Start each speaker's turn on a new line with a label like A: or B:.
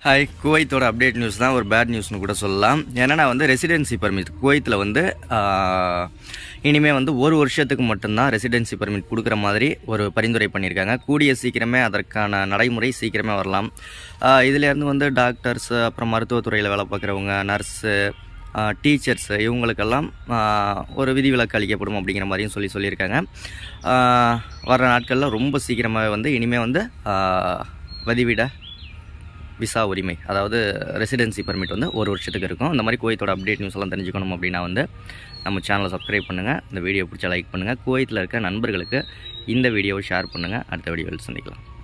A: hi குவைத்தோட update news தான் ஒரு bad நியூஸ்னு கூட சொல்லலாம் என்னன்னா வந்து ரெசிடென்சி பர்மிட் குவைத்தில் வந்து இனிமேல் வந்து ஒரு வருஷத்துக்கு மட்டும்தான் ரெசிடென்சி பர்மிட் கொடுக்குற மாதிரி ஒரு பரிந்துரை பண்ணியிருக்காங்க கூடிய சீக்கிரமே அதற்கான நடைமுறை சீக்கிரமே வரலாம் ஆஹ் இதுலேருந்து வந்து டாக்டர்ஸ் அப்புறம் மருத்துவத்துறையில் வேலை பார்க்குறவங்க நர்ஸு டீச்சர்ஸு இவங்களுக்கெல்லாம் ஆஹ் ஒரு விதிவிலக்கு அளிக்கப்படும் அப்படிங்கிற மாதிரியும் சொல்லி சொல்லியிருக்காங்க ஆஹ் வர நாட்களில் ரொம்ப சீக்கிரமாகவே வந்து இனிமேல் வந்து ஆஹ் வதிவிட விசா உரிமை அதாவது ரெசிடென்சி பர்மிட் வந்து ஒரு வருஷத்துக்கு இருக்கும் இந்த மாதிரி குவைத்தோட அப்டேட் நியூஸ் எல்லாம் தெரிஞ்சுக்கணும் அப்படின்னா வந்து நம்ம சேனலை சப்ஸ்கிரைப் பண்ணுங்கள் இந்த வீடியோ பிடிச்சா லைக் பண்ணுங்கள் குவைத்தில் இருக்க நண்பர்களுக்கு இந்த வீடியோவை ஷேர் பண்ணுங்கள் அடுத்த வீடியோவில் சந்திக்கலாம்